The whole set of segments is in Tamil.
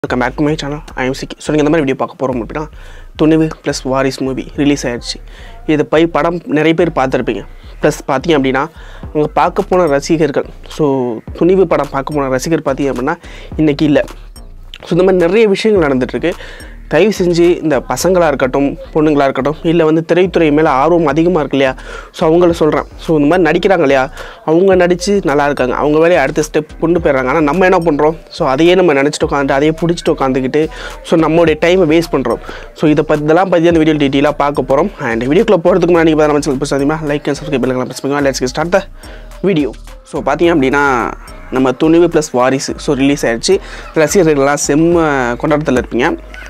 welcome back to my channel I'm Chikki so நீங்கள் இந்த மாதிரி வீடியோ பார்க்க போகிறோம் அப்படின்னா Thunivu plus Varis movie release ஆயிடுச்சு இது போய் படம் நிறைய பேர் பார்த்துருப்பீங்க ப்ளஸ் பார்த்தீங்க அப்படின்னா அவங்க பார்க்க போன ரசிகர்கள் ஸோ துணிவு படம் பார்க்க போன ரசிகர் பார்த்தீங்க அப்படின்னா இன்றைக்கி இல்லை ஸோ இந்த மாதிரி நிறைய விஷயங்கள் நடந்துகிட்ருக்கு தயவு செஞ்சு இந்த பசங்களாக இருக்கட்டும் பொண்ணுங்களாக இருக்கட்டும் இல்லை வந்து திரைத்துறை மேலே ஆர்வம் அதிகமாக இருக்கு இல்லையா ஸோ அவங்கள சொல்கிறேன் ஸோ இந்த மாதிரி நடிக்கிறாங்க இல்லையா அவங்க நடித்து நல்லா இருக்காங்க அவங்க வேலையை அடுத்த ஸ்டெப் கொண்டு போயிடுறாங்க ஆனால் நம்ம என்ன பண்ணுறோம் ஸோ அதையே நம்ம நினச்சிட்டு உட்காந்துட்டு அதையே பிடிச்சிட்டு உட்காந்துக்கிட்டு ஸோ நம்மளுடைய டைமை வேஸ்ட் பண்ணுறோம் ஸோ இதை பற்றி இதெல்லாம் பற்றி அந்த வீடியோ டீட்டெயிலாக பார்க்க போகிறோம் அண்ட் வீடியோக்குள்ளே போகிறதுக்கு முன்னாடி இப்போ நம்ம சேனல் புதுசாக லைக் அண்ட் சப்ஸ்கிரைப் பண்ணுங்க ப்ரெஸ் பண்ணுங்க let's start the video so பார்த்தீங்க அப்படின்னா நம்ம Thunivu plus Varisu so release ஆயிடுச்சு ரசிகர்கள்லாம் செம்ம கொண்டாட்டத்தில் இருப்பீங்க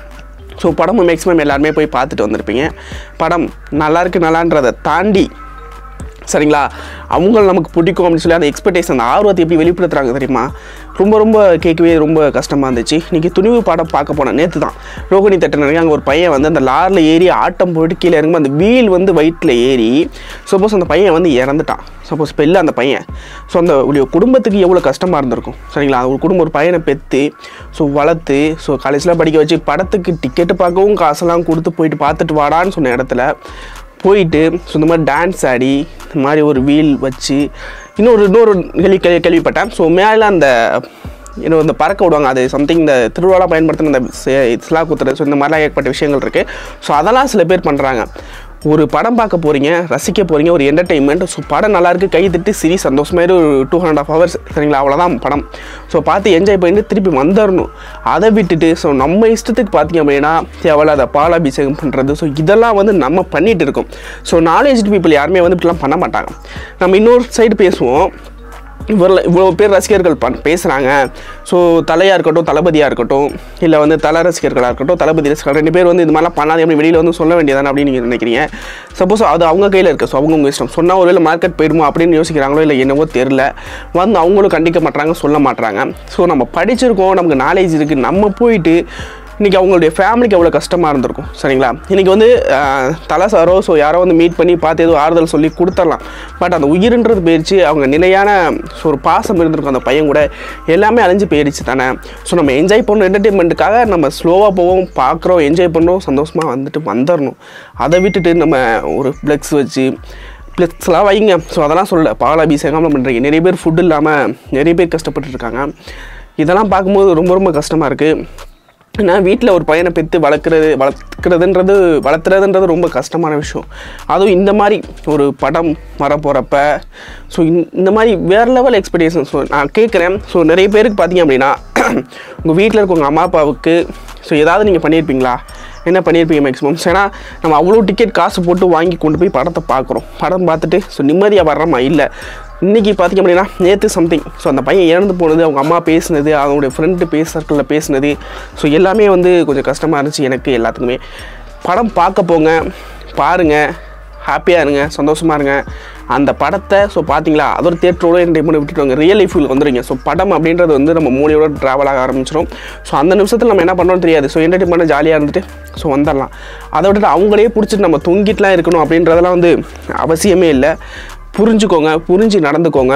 ஸோ படம் மேக்ஸிமம் எல்லாருமே போய் பார்த்துட்டு வந்திருப்பீங்க படம் நல்லா இருக்கு நல்லான்றதை தாண்டி சரிங்களா அவங்க நமக்கு பிடிக்கும் அப்படின்னு சொல்லி அந்த எக்ஸ்பெக்டேஷன் அந்த ஆர்வத்தை எப்படி வெளிப்படுத்துறாங்க தெரியுமா ரொம்ப ரொம்ப கேட்கவே ரொம்ப கஷ்டமாக இருந்துச்சு இன்றைக்கி துணிவு படம் பார்க்க போனேன் நேற்று தான் ரோகிணி தட்டினருக்கு அங்கே ஒரு பையன் வந்து அந்த லாரில் ஏறி ஆட்டம் போயிட்டு கீழே இறங்கும்போது அந்த வீல் வந்து வயிற்றில் ஏறி சப்போஸ் அந்த பையன் வந்து இறந்துட்டான் சப்போஸ் இப்போ இல்லை அந்த பையன் ஸோ அந்த உடைய குடும்பத்துக்கு எவ்வளோ கஷ்டமாக இருந்திருக்கும் சரிங்களா ஒரு குடும்பம் ஒரு பையனை பெற்று ஸோ வளர்த்து ஸோ காலேஜில் படிக்க வச்சு படத்துக்கு டிக்கெட்டு பார்க்கவும் காசெல்லாம் கொடுத்து போயிட்டு பார்த்துட்டு வாடான்னு சொன்ன இடத்துல போயிட்டு ஸோ இந்த மாதிரி டான்ஸ் ஆடி இந்த மாதிரி ஒரு வீல் வச்சு இன்னொரு இன்னொரு கேள்வி கேள்வி கேள்விப்பட்டேன் ஸோ மேலே அந்த இன்னும் இந்த பறக்க விடுவாங்க அது சம்திங் இந்த திருவிழா பயன்படுத்தின இந்த சே- சிலா குத்துறது ஸோ இந்த மாதிரிலாம் ஏற்பட்ட விஷயங்கள் இருக்குது ஸோ அதெல்லாம் சில பேர் பண்ணுறாங்க ஒரு படம் பார்க்க போகிறீங்க ரசிக்க போகிறீங்க ஒரு என்டர்டெயின்மெண்ட் ஸோ படம் நல்லா இருக்கு கை தட்டி சிரி சந்தோஷமாயிரு ஒரு டூ ஹண்ட்ரட் ஆஃப் ஹவர்ஸ் சரிங்களா அவ்வளோதான் படம் ஸோ பார்த்து என்ஜாய் பண்ணிட்டு திருப்பி வந்துடணும் அதை விட்டுட்டு ஸோ நம்ம இஷ்டத்துக்கு பார்த்தீங்க அப்படின்னா தேவையில்லாத பாலாபிஷேகம் பண்ணுறது ஸோ இதெல்லாம் வந்து நம்ம பண்ணிட்டு இருக்கோம் ஸோ நாலேஜ் பீப்புள் யாருமே வந்து இப்படிலாம் பண்ண மாட்டாங்க நம்ம இன்னொரு சைடு பேசுவோம் இவ்வளோ இவ்வளோ பேர் ரசிகர்கள் பண் பேசுகிறாங்க ஸோ தலையாக இருக்கட்டும் தளபதியாக இருக்கட்டும் இல்லை வந்து தலை ரசிகர்களாக இருக்கட்டும் தளபதி ரசிகர்கள் ரெண்டு பேர் வந்து இது மாதிரிலாம் பண்ணாதே அப்படி வெளியில் வந்து சொல்ல வேண்டியதானே அப்படின்னு நீங்கள் நினைக்கிறீங்க சப்போஸ் அது அவங்க கையில் இருக்குது ஸோ அவங்க உங்கள் இஷ்டம் சொன்னால் ஒருவேளை மார்க்கெட் போயிடுமோ அப்படின்னு யோசிக்கிறாங்களோ இல்லை என்னவோ தெரில வந்து அவங்களும் கண்டிக்க மாட்றாங்க சொல்ல மாட்றாங்க ஸோ நம்ம படிச்சிருக்கோம் நமக்கு நாலேஜ் இருக்குது நம்ம போயிட்டு இன்றைக்கி அவங்களுடைய ஃபேமிலிக்கு எவ்வளோ கஷ்டமாக இருந்திருக்கும் சரிங்களா இன்றைக்கி வந்து ஆஹ், தலை சாரோ ஸோ யாரோ வந்து மீட் பண்ணி பார்த்து ஏதோ ஆறுதல் சொல்லி கொடுத்துடலாம் பட் அந்த உயிர்ன்றது போயிடுச்சு அவங்க நிலையான ஸோ ஒரு பாசம் இருந்திருக்கும் அந்த பையன் கூட எல்லாமே அழிஞ்சு போயிடுச்சு தானே ஸோ நம்ம என்ஜாய் பண்ணணும் என்டர்டெயின்மெண்ட்டுக்காக நம்ம ஸ்லோவாக போவோம் பார்க்குறோம் என்ஜாய் பண்ணுறோம் சந்தோஷமாக வந்துட்டு வந்துடணும் அதை விட்டுட்டு நம்ம ஒரு ஃப்ளெக்ஸ் வச்சு ஃப்ளெக்ஸ்லாம் வைங்க ஸோ அதெல்லாம் சொல்லல பாலாபிஷேகம் பண்ணுறீங்க நிறைய பேர் ஃபுட் இல்லாமல் நிறைய பேர் கஷ்டப்பட்டு இருக்காங்க இதெல்லாம் பார்க்கும்போது ரொம்ப ரொம்ப கஷ்டமாக இருக்குது ஏன்னா வீட்டில் ஒரு பையனை பெற்று வளர்க்குறது வளர்க்குறதுன்றது வளர்த்துறதுன்றது ரொம்ப கஷ்டமான விஷயம் அதுவும் இந்த மாதிரி ஒரு படம் வரப்போகிறப்ப ஸோ இந்த மாதிரி வேறு லெவல் எக்ஸ்பெக்டேஷன் ஸோ நான் கேட்குறேன் ஸோ நிறைய பேருக்கு பார்த்தீங்க அப்படின்னா உங்கள் வீட்டில் இருக்க உங்கள் அம்மா அப்பாவுக்கு ஸோ ஏதாவது நீங்கள் பண்ணியிருப்பீங்களா என்ன பண்ணியிருப்பீங்க மேக்ஸிமம் ஏன்னா நம்ம அவ்வளோ டிக்கெட் காசு போட்டு வாங்கி கொண்டு போய் படத்தை பார்க்குறோம் படம் பார்த்துட்டு ஸோ நிம்மதியாக வர்றோமா இல்லை இன்றைக்கி பார்த்திங்க அப்படின்னா நேற்று சம்திங் ஸோ அந்த பையன் இறந்து போனது அவங்க அம்மா பேசுனது அவங்களுடைய ஃப்ரெண்டு பேஸ் சர்க்கிளில் பேசுனது ஸோ எல்லாமே வந்து கொஞ்சம் கஷ்டமாக இருந்துச்சு எனக்கு எல்லாத்துக்குமே படம் பார்க்க போங்க பாருங்கள் ஹாப்பியாக இருங்க சந்தோஷமாக இருங்க அந்த படத்தை ஸோ பார்த்தீங்களா அது ஒரு தேட்டரோட என்டர்டைன்மெண்ட் விட்டுட்டு வாங்க ரியல் லைஃபில் வந்துடுங்க ஸோ படம் அப்படின்றது வந்து நம்ம மூளையோட ட்ராவல் ஆக ஆரம்பிச்சிடும் ஸோ அந்த நிமிஷத்தில் நம்ம என்ன பண்ணோம்னு தெரியாது ஸோ என்டர்டைன்மெண்ட் ஜாலியாக இருந்துட்டு ஸோ வந்துடலாம் அதை விட்டுட்டு அவங்களே பிடிச்சிட்டு நம்ம தொங்கிட்டுலாம் இருக்கணும் அப்படின்றதெல்லாம் வந்து அவசியமே இல்லை புரிஞ்சுக்கோங்க புரிஞ்சு நடந்துக்கோங்க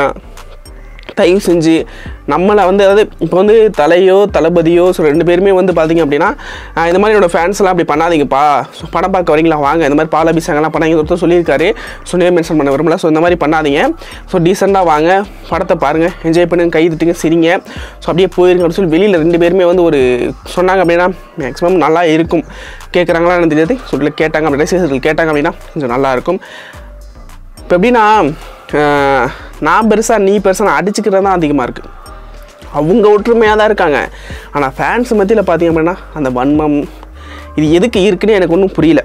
தயவு செஞ்சு நம்மளை வந்து அதாவது இப்போ வந்து தலையோ தளபதியோ ஸோ ரெண்டு பேருமே வந்து பார்த்தீங்க அப்படின்னா ஆஹ் இந்த மாதிரி என்னோட ஃபேன்ஸ் எல்லாம் அப்படி பண்ணாதீங்கப்பா ஸோ படம் பார்க்க வரீங்களா வாங்க இந்த மாதிரி பாலாபிஷேகம்லாம் பண்ணாங்க ஒருத்தர் சொல்லியிருக்காரு ஸோ நேம் மென்ஷன் பண்ண விரும்பல ஸோ இந்த மாதிரி பண்ணாதீங்க ஸோ டீசெண்டாக வாங்க படத்தை பாருங்கள் என்ஜாய் பண்ணுங்க கை தட்டுங்க சிரிங்க ஸோ அப்படியே போயிருங்க அப்படின்னு சொல்லி வெளியில் ரெண்டு பேருமே வந்து ஒரு சொன்னாங்க அப்படின்னா மேக்ஸிமம் நல்லா இருக்கும் கேட்குறாங்களா எனக்கு தெரியாது சொல்லி கேட்டாங்க அப்படின்னா ரசிகர்கள் கேட்டாங்க அப்படின்னா கொஞ்சம் நல்லா இருக்கும் இப்போ எப்படின்னா ஆஹ், நான் பெருசாக நீ பெருசாக நான் அடிச்சுக்கிறது தான் அதிகமாக இருக்குது அவங்க ஒற்றுமையாக தான் இருக்காங்க ஆனால் ஃபேன்ஸ் மத்தியில் பார்த்தீங்க அப்படின்னா அந்த வன்மம் இது எதுக்கு இருக்குன்னு எனக்கு ஒன்றும் புரியல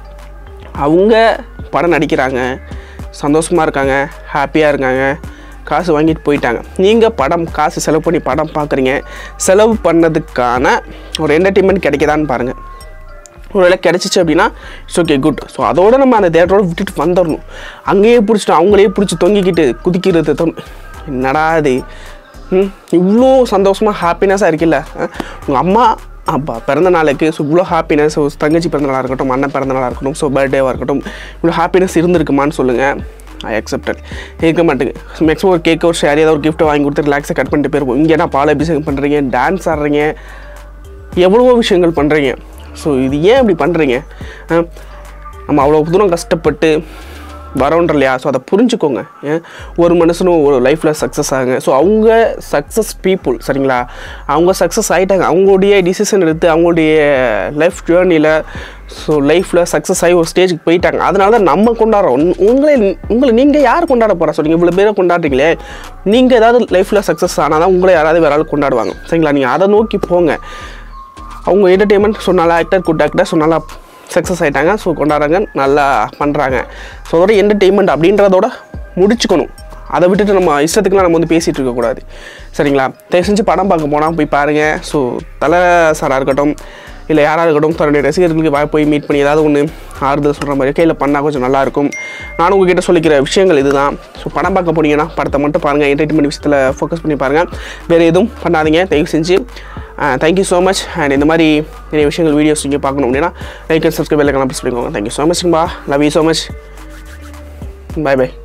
அவங்க படம் நடிக்கிறாங்க சந்தோஷமாக இருக்காங்க ஹாப்பியாக இருக்காங்க காசு வாங்கிட்டு போயிட்டாங்க நீங்கள் படம் காசு செலவு பண்ணி படம் பார்க்குறீங்க செலவு பண்ணதுக்கான ஒரு என்டர்டெயின்மெண்ட் கிடைக்குதான்னு பாருங்கள் ஒருவேளை கிடச்சிச்சு அப்படின்னா இட்ஸ் ஓகே குட் ஸோ அதோட நம்ம அந்த தேட்டரோட விட்டுட்டு வந்துடணும் அங்கேயே பிடிச்சிட்டு அவங்களே பிடிச்சி தொங்கிக்கிட்டு குதிக்கிறது தோணும் என்னடா இது ம் இவ்வளோ சந்தோஷமாக ஹாப்பினஸாக இருக்குல்ல உங்கள் அம்மா அப்பா பிறந்த நாளுக்கு ஸோ இவ்வளோ ஹாப்பினஸ் ஸோ தங்கச்சி பிறந்த நாளாக இருக்கட்டும் அண்ணன் பிறந்த நாளாக இருக்கட்டும் ஸோ பர்த்டேவாக இருக்கட்டும் இவ்வளோ ஹாப்பினஸ் இருந்திருக்குமான்னு சொல்லுங்கள் ஐ அக்செப்டட் இருக்க மாட்டேங்க மேக்ஸிமம் ஒரு கேக் ஒரு ஷேர் ஏதாவது ஒரு gift வாங்கி கொடுத்து ரிலாக்ஸாக கட் பண்ணிட்டு போயிருப்போம் இங்கே என்ன பால் அபிஷேகம் பண்ணுறீங்க டான்ஸ் ஆடுறீங்க எவ்வளவோ விஷயங்கள் பண்ணுறீங்க ஸோ இது ஏன் இப்படி பண்ணுறீங்க நம்ம அவ்வளோ தூரம் கஷ்டப்பட்டு வரோன்ற இல்லையா ஸோ அதை புரிஞ்சுக்கோங்க ஏன் ஒரு மனுஷனும் ஒரு லைஃப்பில் சக்ஸஸ் ஆகுங்க ஸோ அவங்க சக்ஸஸ் பீப்புள் சரிங்களா அவங்க சக்ஸஸ் ஆகிட்டாங்க அவங்களுடைய டிசிஷன் எடுத்து அவங்களுடைய லைஃப் ஜேர்னியில் ஸோ லைஃப்பில் சக்ஸஸ் ஆகி ஒரு ஸ்டேஜுக்கு போயிட்டாங்க அதனால தான் நம்ம கொண்டாடுறோம் உன்- உங்களே உங்களை நீங்கள் யார் கொண்டாட போகிறா சொல்லுங்கள் இவ்வளோ பேரை கொண்டாடுறீங்களே நீங்கள் ஏதாவது லைஃப்பில் சக்ஸஸ் ஆனால் தான் உங்களை யாராவது வேற ஆள் கொண்டாடுவாங்க சரிங்களா நீங்கள் அதை நோக்கி போங்க அவங்க என்டர்டெயின்மெண்ட் சொன்னால ஆக்டர் குட் ஆக்டர் சொன்னால சக்ஸஸ் ஆகிட்டாங்க ஸோ கொண்டாடுறாங்க நல்லா பண்ணுறாங்க ஸோ அதோட என்டர்டெயின்மெண்ட் அப்படின்றதோட முடிச்சுக்கணும் அதை விட்டுட்டு நம்ம இஷ்டத்துக்குலாம் நம்ம வந்து பேசிகிட்டு இருக்கக்கூடாது சரிங்களா தயவு செஞ்சு படம் பார்க்க போனால் போய் பாருங்கள் ஸோ தலை சாராக இருக்கட்டும் இல்லை யாராக இருக்கட்டும் தன்னுடைய ரசிகர்களுக்கு வா போய் மீட் பண்ணி ஏதாவது ஒன்று ஆறுதல் சொல்கிற மாதிரி கையில் பண்ணால் கொஞ்சம் நல்லாயிருக்கும் நானும் உங்ககிட்ட சொல்லிக்கிற விஷயங்கள் இதுதான் ஸோ படம் பார்க்க போனீங்கன்னா படத்தை மட்டும் பாருங்கள் என்டர்டைன்மெண்ட் விஷயத்தில் ஃபோக்கஸ் பண்ணி பாருங்கள் வேறு எதுவும் பண்ணாதீங்க தயவு செஞ்சு தேங்க்யூ ஸோ மச் அண்ட் இந்த மாதிரி நிறைய விஷயங்கள் வீடியோஸ் நீங்கள் பார்க்கணும் அப்படின்னா லைக் அண்ட் சப்ஸ்கிரைப் எல்லாம் ப்ரெஸ் பண்ணிக்கோங்க தேங்க்யூ ஸோ மச்ங்கப்பா love you so much bye by